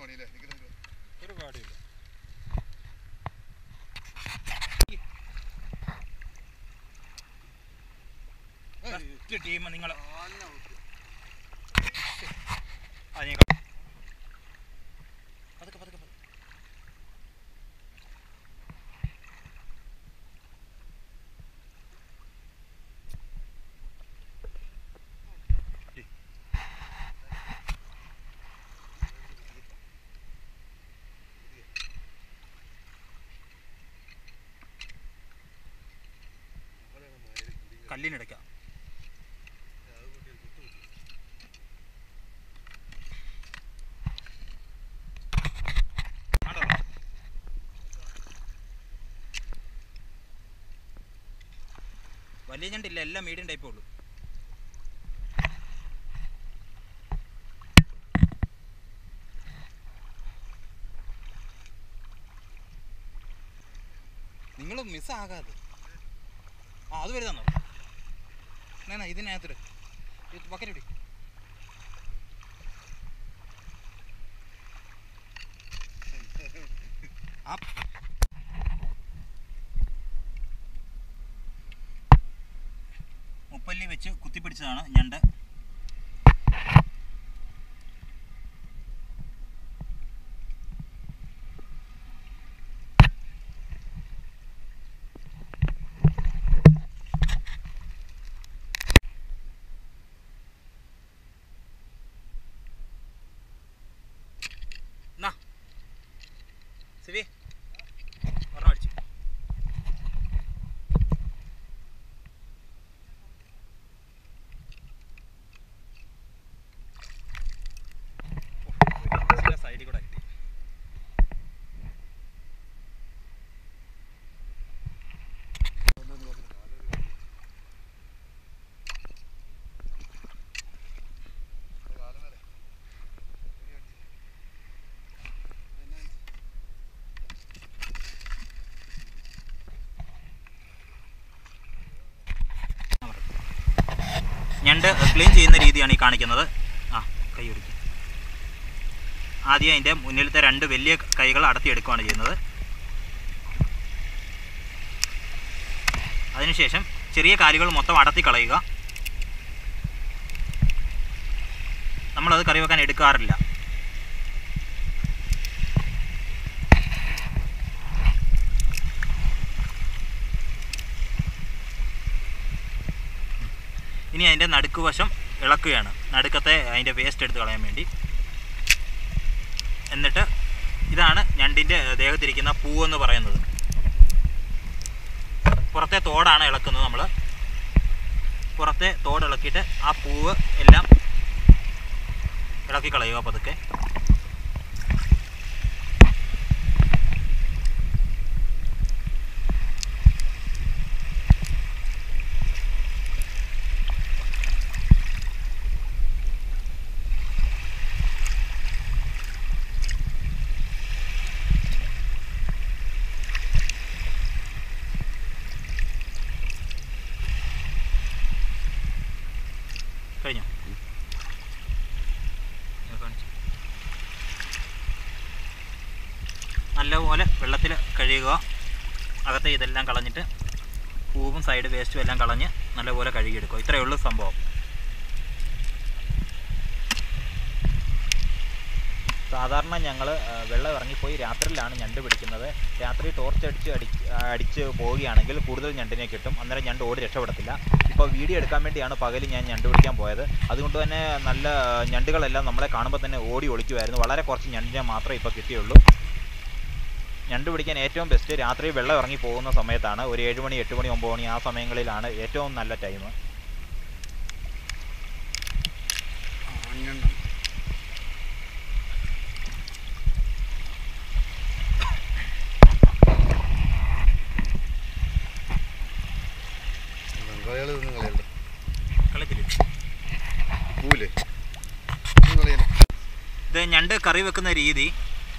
പണിയില്ലേ നിൽക്കുന്നത് ഒരു പാടില്ല ടീം നിങ്ങൾ പതുക്കെ പതുക്കെ പതുക്കെ. കല്ലിനിടയ്ക്ക വലിയ ഞണ്ടില്ല എല്ലാം മീഡിയം ടൈപ്പേ ഉള്ളൂ നിങ്ങൾ മിസ്സാകാതെ ആ അത് വരുന്നോ എന്നാ ഇതിനകത്തിട് ബക്കറ്റ് ആ മുപ്പല്ലി വെച്ച് കുത്തിപ്പിടിച്ചതാണ് ഞണ്ട് എന്നാ സിവി ഒരെണ്ണം അടിച്ചു സൈഡിൽ കൂടെ കിട്ടി ഞണ്ട് ക്ലീൻ ചെയ്യുന്ന രീതിയാണ് ഈ കാണിക്കുന്നത് ആ കൈ പിടിക്കും ആദ്യം അതിൻ്റെ മുന്നിലത്തെ രണ്ട് വലിയ കൈകൾ അടത്തിയെടുക്കുകയാണ് ചെയ്യുന്നത് അതിനുശേഷം ചെറിയ കാലുകൾ മൊത്തം അടത്തി കളയുക നമ്മളത് കറി വെക്കാൻ എടുക്കാറില്ല ഇനി അതിൻ്റെ നടുക്ക് വശം ഇളക്കുകയാണ് നടുക്കത്തെ അതിൻ്റെ വേസ്റ്റ് എടുത്ത് കളയാൻ വേണ്ടി എന്നിട്ട് ഇതാണ് ഞണ്ടിൻ്റെ ദേഹത്തിരിക്കുന്ന പൂവെന്ന് പറയുന്നത് പുറത്തെ തോടാണ് ഇളക്കുന്നത് നമ്മൾ പുറത്തെ തോട് ഇളക്കിയിട്ട് ആ പൂവ് എല്ലാം ഇളക്കി കളയുക പതുക്കെ കഴിഞ്ഞോ ഞാൻ കാണിച്ചു. നല്ലപോലെ വെള്ളത്തിൽ കഴുകുക അകത്തെ ഇതെല്ലാം കളഞ്ഞിട്ട് പൂവും സൈഡ് വേസ്റ്റും എല്ലാം കളഞ്ഞ് നല്ലപോലെ കഴുകിയെടുക്കുക ഇത്രയേ ഉള്ളൂ സംഭവം സാധാരണ ഞങ്ങൾ വെള്ളം ഇറങ്ങിപ്പോയി രാത്രിയിലാണ് ഞണ്ട് പിടിക്കുന്നത് രാത്രി ടോർച്ച് അടിച്ച് അടിച്ച് അടിച്ച് പോവുകയാണെങ്കിൽ കൂടുതൽ ഞണ്ടിനെ കിട്ടും അന്നേരം ഞണ്ട് ഓടി രക്ഷപ്പെടത്തില്ല ഇപ്പോൾ വീഡിയോ എടുക്കാൻ വേണ്ടിയാണ് പകൽ ഞാൻ ഞണ്ട് പിടിക്കാൻ പോയത് അതുകൊണ്ട് തന്നെ നല്ല ഞണ്ടുകളെല്ലാം നമ്മളെ കാണുമ്പോൾ തന്നെ ഓടി ഒളിക്കുമായിരുന്നു വളരെ കുറച്ച് ഞണ്ടിനെ മാത്രമേ ഇപ്പോൾ കിട്ടിയുള്ളൂ ഞണ്ട് പിടിക്കാൻ ഏറ്റവും ബെസ്റ്റ് രാത്രി വെള്ളം ഇറങ്ങി പോകുന്ന സമയത്താണ് ഒരു ഏഴ് മണി എട്ട് മണി ഒമ്പത് മണി ആ സമയങ്ങളിലാണ് ഏറ്റവും നല്ല ടൈം ബംഗാളികൾ ഇതൊന്നും കളയണ്ട കളത്തില്ല പൂവില്ലേ ഒന്നും കളയണ്ട ഇത് ഞണ്ട് കറി വെക്കുന്ന രീതി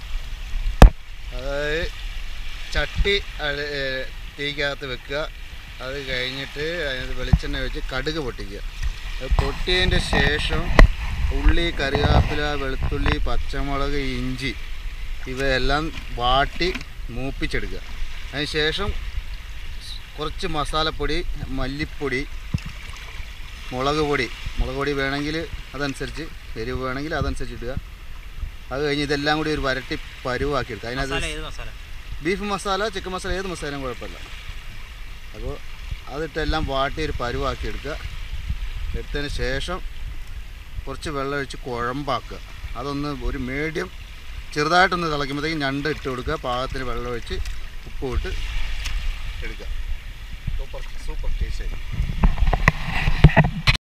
അതായത് ചട്ടി അട- ഏ, തീക്കകത്ത് വെക്കുക അത് കഴിഞ്ഞിട്ട് അതിനകത്ത് വെളിച്ചെണ്ണ വെച്ച് കടുക് പൊട്ടിക്കുക അത് പൊട്ടിയതിൻ്റെ ശേഷം ഉള്ളി കറിവേപ്പില വെളുത്തുള്ളി പച്ചമുളക് ഇഞ്ചി ഇവയെല്ലാം വാട്ടി മൂപ്പിച്ചെടുക്കുക അതിന് ശേഷം കുറച്ച് മസാലപ്പൊടി മല്ലിപ്പൊടി മുളക് പൊടി മുളക് പൊടി വേണമെങ്കിൽ അതനുസരിച്ച് എരിവ് വേണമെങ്കിൽ അതനുസരിച്ച് ഇടുക അത് കഴിഞ്ഞ് ഇതെല്ലാം കൂടി ഒരു വരട്ടി പരുവാക്കി എടുക്കുക മസാല അതിനകത്ത് ഏത് മസാല ബീഫ് മസാല ചിക്കൻ മസാല ഏത് മസാലയും കുഴപ്പമില്ല അപ്പോൾ അതിട്ടെല്ലാം വാട്ടി ഒരു പരുവാക്കി എടുക്കുക എടുത്തതിന് ശേഷം കുറച്ച് വെള്ളം ഒഴിച്ച് കുഴമ്പാക്കുക അതൊന്ന് ഒരു മീഡിയം ചെറുതായിട്ടൊന്ന് തിളയ്ക്കുമ്പോഴത്തേക്കും ഞണ്ട് ഇട്ട് കൊടുക്കുക പാകത്തിന് വെള്ളം ഒഴിച്ച് ഉപ്പ് ഇട്ട് എടുക്കുക സൂപ്പർ സൂപ്പർ ടേസ്റ്റ് ആയിരിക്കും